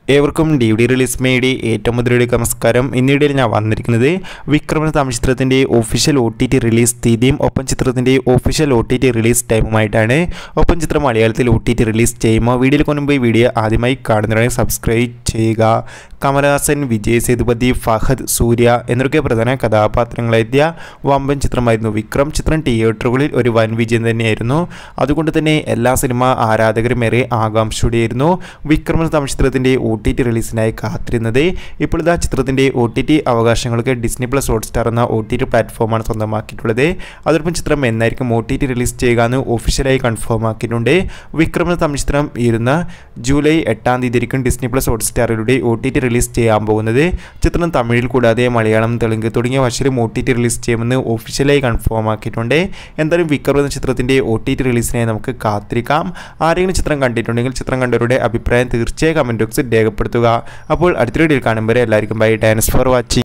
ഏവർക്കും D D release മേടി ഏറ്റവും മുതലെടുക്ക നമസ്കാരം ഇന്നിടയിൽ ഞാൻ വന്നിരിക്കുന്നത് വിക്രമൻ തമിഴ് ചിത്രത്തിൻ്റെ official O T T release തീയതിയും ഒപ്പം ചിത്രത്തിൻ്റെ official O T T release ടൈമുമായിട്ടാണ് ഒപ്പം ചിത്രം മലയാളത്തിൽ ഒ ടി ടി റിലീസ് ചെയ്യുമ്പോൾ വീഡിയോയിൽ കൊണ്ടുപോയി ഈ വീഡിയോ ആദ്യമായി കാണുന്നതിനായി സബ്സ്ക്രൈബ് ചെയ്യുക കമലഹാസൻ വിജയ് സേതുപതി ഫഹദ് സൂര്യ എന്നൊക്കെ പ്രധാന കഥാപാത്രങ്ങളെത്തിയ വമ്പൻ ചിത്രമായിരുന്നു വിക്രം ചിത്രം തിയേറ്ററുകളിൽ ഒരു വൻ വിജയം തന്നെയായിരുന്നു അതുകൊണ്ട് തന്നെ എല്ലാ സിനിമ ആരാധകരും ഏറെ ആകാംക്ഷയോടെയായിരുന്നു വിക്രമൻ തമിഴ് ചിത്രത്തിൻ്റെ ഒ ടി ടി റിലീസിനായി കാത്തിരുന്നത് ഇപ്പോൾ ഇതാ ചിത്രത്തിൻ്റെ ഒ ടി ടി അവകാശങ്ങൾക്ക് ഡിസ്നി പ്ലസ് ഹോട്ട്സ്റ്റാർ എന്ന ഒ ടി ടി പ്ലാറ്റ്ഫോമാണ് സ്വന്തമാക്കിയിട്ടുള്ളത് അതോടൊപ്പം ചിത്രം എന്നായിരിക്കും ഒ ടി ടി റിലീസ് ചെയ്യുക എന്ന് ഒഫീഷ്യലായി കൺഫേം ആക്കിയിട്ടുണ്ട് വിക്രമൻ തമിഴ് ചിത്രം ഇരുന്ന ജൂലൈ എട്ടാം തീയതി ആയിരിക്കും ഡിസ്നി പ്ലസ് ഹോട്ട്സ്റ്റാറിലൂടെ ഒ ടി ടി റിലീസ് ചെയ്യാൻ പോകുന്നത് ചിത്രം തമിഴിൽ കൂടാതെ മലയാളം തെലുങ്ക് തുടങ്ങിയ ഭാഷയിലും ഒ ടി ടി റിലീസ് ചെയ്യുമെന്ന് ഒഫീഷ്യലായി കൺഫേം ആക്കിയിട്ടുണ്ട് എന്തായാലും വിക്രം എന്ന ചിത്രത്തിൻ്റെ ഒ ടി ടി റിലീസിനായി നമുക്ക് കാത്തിരിക്കാം ആരെങ്കിലും ചിത്രം കണ്ടിട്ടുണ്ടെങ്കിൽ ചിത്രം കണ്ടവരുടെ അഭിപ്രായം തീർച്ചയായും കമൻറ്റ് ബോക്സിൽ രേഖപ്പെടുത്തുക അപ്പോൾ അടുത്ത വീഡിയോയിൽ കാണുമ്പോൾ എല്ലാവർക്കും ബൈ ഡാൻസ് ഫോർ വാച്ചിങ്